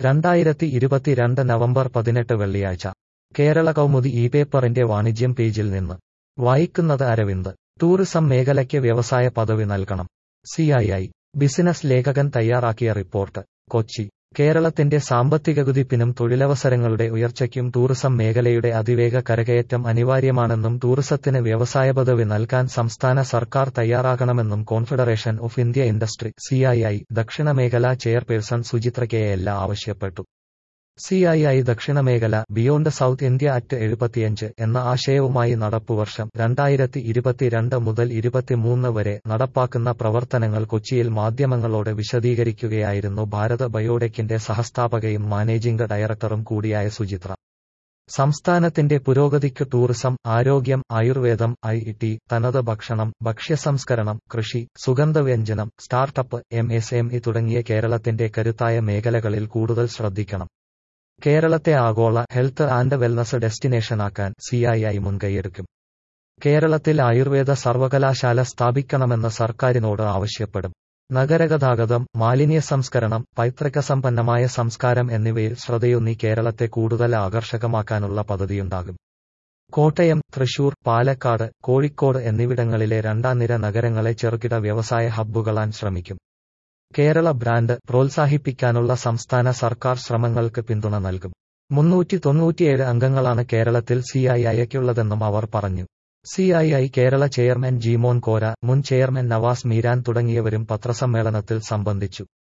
രണ്ടായിരത്തി ഇരുപത്തിരണ്ട് നവംബർ പതിനെട്ട് വെള്ളിയാഴ്ച കേരള കൗമുദി ഈ പേപ്പറിന്റെ വാണിജ്യം പേജിൽ നിന്ന് വായിക്കുന്നത് അരവിന്ദ് ടൂറിസം മേഖലയ്ക്ക് വ്യവസായ പദവി നൽകണം സിഐഐ ബിസിനസ് ലേഖകൻ തയ്യാറാക്കിയ റിപ്പോർട്ട് കൊച്ചി കേരളത്തിന്റെ സാമ്പത്തിക കുതിപ്പിനും തൊഴിലവസരങ്ങളുടെ ഉയർച്ചയ്ക്കും ടൂറിസം മേഖലയുടെ അതിവേഗ കരകയറ്റം അനിവാര്യമാണെന്നും ടൂറിസത്തിന് വ്യവസായ പദവി നൽകാൻ സംസ്ഥാന സർക്കാർ തയ്യാറാകണമെന്നും Confederation of India industry CII ദക്ഷിണ മേഖല ചെയർപേഴ്സൺ സുചിത്ര കെ എല്ല ആവശ്യപ്പെട്ടു സിഐഐ ദക്ഷിണമേഖല ബിയോണ്ട് സൗത്ത് ഇന്ത്യ അറ്റ് എഴുപത്തിയഞ്ച് എന്ന ആശയവുമായി നടപ്പുവർഷം രണ്ടായിരത്തി ഇരുപത്തിരണ്ട് മുതൽ ഇരുപത്തിമൂന്ന് വരെ നടപ്പാക്കുന്ന പ്രവർത്തനങ്ങൾ കൊച്ചിയിൽ മാധ്യമങ്ങളോട് വിശദീകരിക്കുകയായിരുന്നു ഭാരത് ബയോടെക്കിന്റെ സഹസ്ഥാപകയും മാനേജിംഗ് ഡയറക്ടറും കൂടിയായ സുചിത്ര സംസ്ഥാനത്തിന്റെ പുരോഗതിക്ക് ടൂറിസം ആരോഗ്യം ആയുർവേദം ഐ ടി തനത് ഭക്ഷണം ഭക്ഷ്യസംസ്കരണം കൃഷി സുഗന്ധവ്യഞ്ജനം startup M S M E തുടങ്ങിയ കേരളത്തിന്റെ കരുത്തായ മേഖലകളിൽ കൂടുതൽ ശ്രദ്ധിക്കണം കേരളത്തെ ആഗോള ഹെൽത്ത് ആൻഡ് വെൽനസ് ഡെസ്റ്റിനേഷനാക്കാൻ സിഐഐ മുൻകൈയെടുക്കും കേരളത്തിൽ ആയുർവേദ സർവകലാശാല സ്ഥാപിക്കണമെന്ന് സർക്കാരിനോട് ആവശ്യപ്പെടും നഗരഗതാഗതം മാലിന്യ സംസ്കരണം പൈതൃക സമ്പന്നമായ സംസ്കാരം എന്നിവയിൽ ശ്രദ്ധയൂന്നി കേരളത്തെ കൂടുതൽ ആകർഷകമാക്കാനുള്ള പദ്ധതിയുണ്ടാകും കോട്ടയം തൃശൂർ പാലക്കാട് കോഴിക്കോട് എന്നിവിടങ്ങളിലെ രണ്ടാം നിര നഗരങ്ങളെ ചെറുകിട വ്യവസായ ഹബ്ബുകളാൻ ശ്രമിക്കും കേരള ബ്രാൻഡ് പ്രോത്സാഹിപ്പിക്കാനുള്ള സംസ്ഥാന സർക്കാർ ശ്രമങ്ങൾക്ക് പിന്തുണ നൽകും മുന്നൂറ്റി തൊണ്ണൂറ്റിയേഴ് അംഗങ്ങളാണ് കേരളത്തിൽ സിഐഐക്കുള്ളതെന്നും അവർ പറഞ്ഞു സിഐഐ കേരള ചെയർമാൻ ജീമോൻ കോര മുൻ ചെയർമാൻ നവാസ് മീരാൻ തുടങ്ങിയവരും പത്രസമ്മേളനത്തിൽ സംബന്ധിച്ചു